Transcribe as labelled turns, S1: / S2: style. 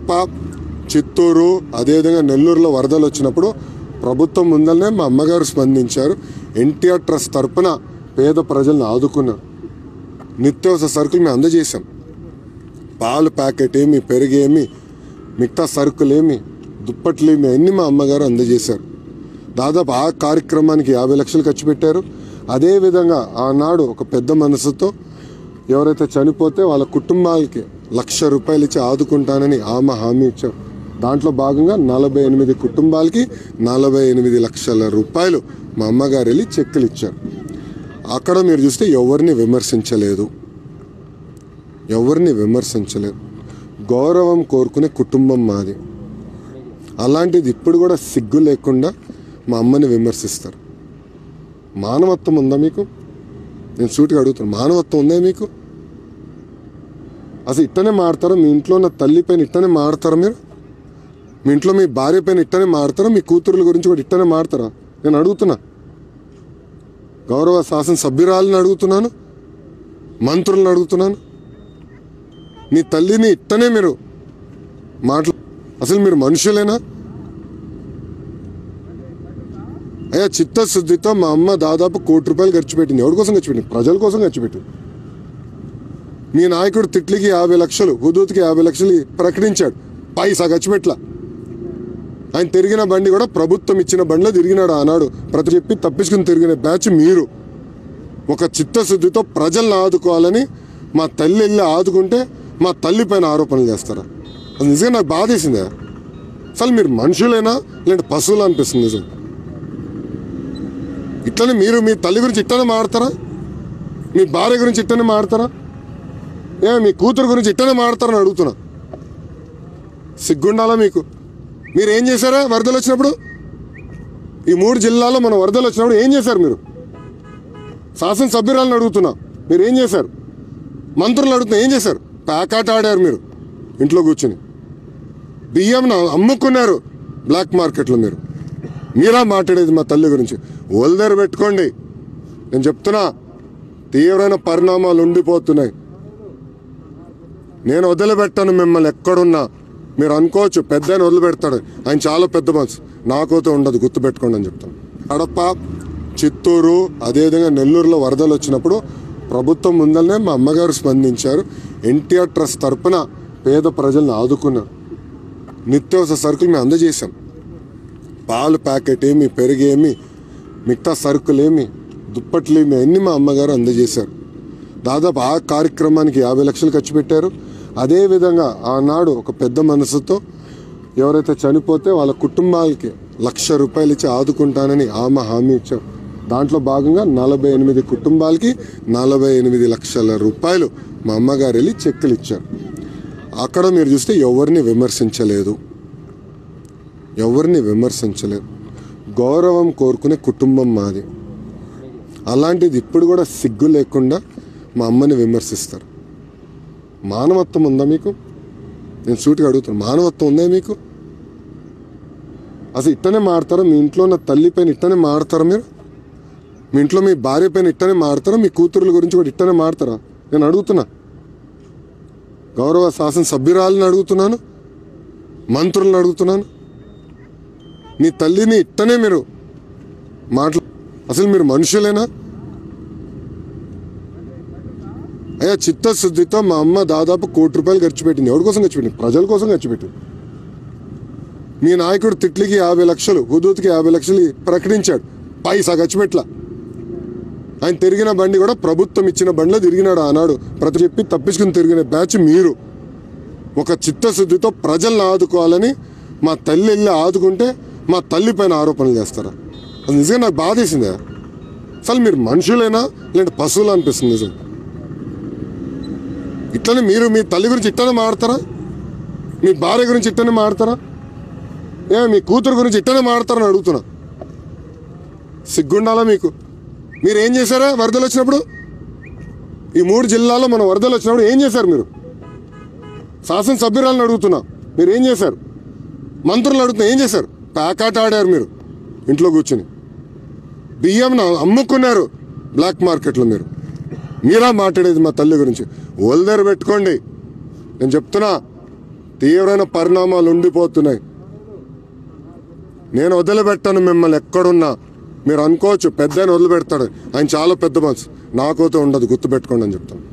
S1: కడప చిత్తూరు అదేవిధంగా నెల్లూరులో వరదలు వచ్చినప్పుడు ప్రభుత్వం ముందరనే మా అమ్మగారు స్పందించారు ఎన్టీఆర్ ట్రస్ట్ తరపున పేద ప్రజలను ఆదుకున్నారు నిత్యావసర సరుకులు మేము అందజేశాం పాలు ప్యాకెట్ ఏమి పెరుగేమి మిగతా సరుకులేమి దుప్పట్లేమి అన్నీ మా అమ్మగారు అందజేశారు దాదాపు ఆ కార్యక్రమానికి యాభై లక్షలు ఖర్చు పెట్టారు అదేవిధంగా ఆనాడు ఒక పెద్ద మనసుతో ఎవరైతే చనిపోతే వాళ్ళ కుటుంబాలకి లక్ష రూపాయలు ఇచ్చి ఆదుకుంటానని ఆమె హామీ ఇచ్చారు దాంట్లో భాగంగా నలభై ఎనిమిది కుటుంబాలకి నలభై ఎనిమిది లక్షల రూపాయలు మా అమ్మగారు వెళ్ళి చెక్కులు ఇచ్చారు అక్కడ మీరు చూస్తే ఎవరిని విమర్శించలేదు ఎవరిని విమర్శించలేదు గౌరవం కోరుకునే కుటుంబం మాది అలాంటిది ఇప్పుడు కూడా సిగ్గు లేకుండా మా అమ్మని విమర్శిస్తారు మానవత్వం ఉందా మీకు నేను సూటిగా అడుగుతాను మానవత్వం ఉందా మీకు అసలు ఇట్టనే మాడతారా మీ ఇంట్లో ఉన్న తల్లి పైన ఇట్టనే మాడతారా మీరు మీ ఇంట్లో మీ భార్య పైన ఇట్టనే మాడతారా మీ కూతురుల గురించి కూడా ఇట్టనే మాడతారా నేను అడుగుతున్నా గౌరవ శాసన సభ్యురాలని అడుగుతున్నాను మంత్రులను అడుగుతున్నాను నీ తల్లిని ఇట్టనే మీరు మాట్లా అసలు మీరు మనుషులేనా అయ్యా చిత్తశుద్ధితో మా అమ్మ దాదాపు కోటి రూపాయలు ఖర్చు పెట్టింది ఎవరి కోసం ఖర్చు పెట్టింది ప్రజల కోసం ఖర్చు పెట్టింది మీ నాయకుడు తిట్లికి యాభై లక్షలు హుదూత్కి యాభై లక్షలు ప్రకటించాడు పైసా ఖర్చు పెట్టలా ఆయన తిరిగిన బండి కూడా ప్రభుత్వం ఇచ్చిన బండిలో తిరిగినాడు ఆనాడు ప్రతి చెప్పి తప్పించుకుని తిరిగిన బ్యాచ్ మీరు ఒక చిత్తశుద్ధితో ప్రజలను ఆదుకోవాలని మా తల్లి వెళ్ళి ఆదుకుంటే మా తల్లి పైన ఆరోపణలు చేస్తారా అది నిజంగా నాకు బాధేసిందే అసలు మీరు మనుషులేనా లేదంటే పశువులు అనిపిస్తుంది నిజం ఇట్లనే మీరు మీ తల్లి గురించి ఇట్టనే మాడతారా మీ భార్య గురించి ఇట్టనే మాడతారా ఏ మీ కూతురు గురించి ఇట్టనే మాడతారని అడుగుతున్నా సిగ్గుండాలా మీకు మీరు ఏం చేశారా వరదలు వచ్చినప్పుడు ఈ మూడు జిల్లాలో మన వరదలు వచ్చినప్పుడు ఏం చేశారు మీరు శాసనసభ్యురాలను అడుగుతున్నా మీరు ఏం చేశారు మంత్రులు అడుగుతున్నా ఏం చేశారు ప్యాకాట్ ఆడారు మీరు ఇంట్లో కూర్చుని బియ్యం అమ్ముకున్నారు బ్లాక్ మార్కెట్లో మీరు మీరా మాట్లాడేది మా తల్లి గురించి ఓల్దర్ పెట్టుకోండి నేను చెప్తున్నా తీవ్రమైన పరిణామాలు ఉండిపోతున్నాయి నేను వదిలిపెట్టాను మిమ్మల్ని ఎక్కడున్నా మీరు అనుకోవచ్చు పెద్ద ఆయన వదిలిపెడతాడు ఆయన చాలా పెద్ద మనసు నాకైతే ఉండదు గుర్తుపెట్టుకోండి అని చెప్తాను కడప చిత్తూరు అదేవిధంగా నెల్లూరులో వరదలు వచ్చినప్పుడు ప్రభుత్వం ముందరనే మా అమ్మగారు స్పందించారు ఎన్టీఆర్ ట్రస్ట్ తరపున పేద ప్రజలను ఆదుకున్నారు నిత్యావసర సరుకులు మేము అందజేశాం పాలు ప్యాకెట్ ఏమి పెరుగేమి మిగతా సరుకులేమి దుప్పట్లేమి అన్నీ మా అమ్మగారు అందజేశారు దాదాపు ఆ కార్యక్రమానికి యాభై లక్షలు ఖర్చు పెట్టారు అదేవిధంగా ఆనాడు ఒక పెద్ద మనసుతో ఎవరైతే చనిపోతే వాళ్ళ కుటుంబాలకి లక్ష రూపాయలు ఇచ్చి ఆదుకుంటానని ఆమె హామీ ఇచ్చారు దాంట్లో భాగంగా నలభై ఎనిమిది కుటుంబాలకి నలభై ఎనిమిది లక్షల రూపాయలు మా అమ్మగారు వెళ్ళి చెక్కులు ఇచ్చారు అక్కడ మీరు చూస్తే ఎవరిని విమర్శించలేదు ఎవరిని విమర్శించలేదు గౌరవం కోరుకునే కుటుంబం మాది అలాంటిది ఇప్పుడు కూడా సిగ్గు లేకుండా మా అమ్మని విమర్శిస్తారు మానవత్వం ఉందా మీకు నేను సూటిగా అడుగుతాను మానవత్వం ఉందా మీకు అసలు ఇట్టనే మాడతారా మీ ఇంట్లో ఉన్న తల్లి పైన ఇట్టనే మాడతారా మీరు మీ ఇంట్లో మీ భార్య పైన ఇట్టనే మాడతారా మీ కూతురుల గురించి కూడా ఇట్టనే మాడతారా నేను అడుగుతున్నా గౌరవ శాసన సభ్యురాలని అడుగుతున్నాను మంత్రులను అడుగుతున్నాను నీ తల్లిని ఇట్టనే మీరు మాట్లా అసలు మీరు మనుషులేనా అయ్యా చిత్తశుద్ధితో మా అమ్మ దాదాపు కోటి రూపాయలు ఖర్చు పెట్టింది ఎవరి కోసం ఖర్చు పెట్టింది ప్రజల కోసం ఖర్చు పెట్టింది మీ నాయకుడు తిట్లికి యాభై లక్షలు హుదూత్కి యాభై లక్షలు ప్రకటించాడు పైసా ఖర్చు పెట్టలా ఆయన తిరిగిన బండి కూడా ప్రభుత్వం ఇచ్చిన బండిలో తిరిగినాడు ఆనాడు ప్రతి చెప్పి తప్పించుకుని తిరిగిన బ్యాచ్ మీరు ఒక చిత్తశుద్ధితో ప్రజలను ఆదుకోవాలని మా తల్లి వెళ్ళి ఆదుకుంటే మా తల్లి పైన ఆరోపణలు చేస్తారా అది నిజంగా నాకు బాధేసిందే అసలు మీరు మనుషులేనా లేదంటే పశువులు అనిపిస్తుంది నిజం ఇట్లనే మీరు మీ తల్లి గురించి ఇట్టనే మాడతారా మీ భార్య గురించి ఇట్టనే మాడతారా ఏ మీ కూతురు గురించి ఇట్టనే మాడతారని అడుగుతున్నా సిగ్గుండాలా మీకు మీరు ఏం చేశారా వరదలు వచ్చినప్పుడు ఈ మూడు జిల్లాలో మన వరదలు వచ్చినప్పుడు ఏం చేశారు మీరు శాసనసభ్యురాలను అడుగుతున్నా మీరు ఏం చేశారు మంత్రులు అడుగుతున్నా ఏం చేశారు ప్యాకాట్ ఆడారు మీరు ఇంట్లో కూర్చుని బియ్యం అమ్ముకున్నారు బ్లాక్ మార్కెట్లో మీరు మీరా మాట్లాడేది మా తల్లి గురించి ఓల్దర్ పెట్టుకోండి నేను చెప్తున్నా తీవ్రమైన పరిణామాలు ఉండిపోతున్నాయి నేను వదిలిపెట్టాను మిమ్మల్ని ఎక్కడున్నా మీరు అనుకోవచ్చు పెద్ద ఆయన వదిలిపెడతాడు ఆయన చాలా పెద్ద మనసు నాకైతే ఉండదు గుర్తుపెట్టుకోండి అని చెప్తాను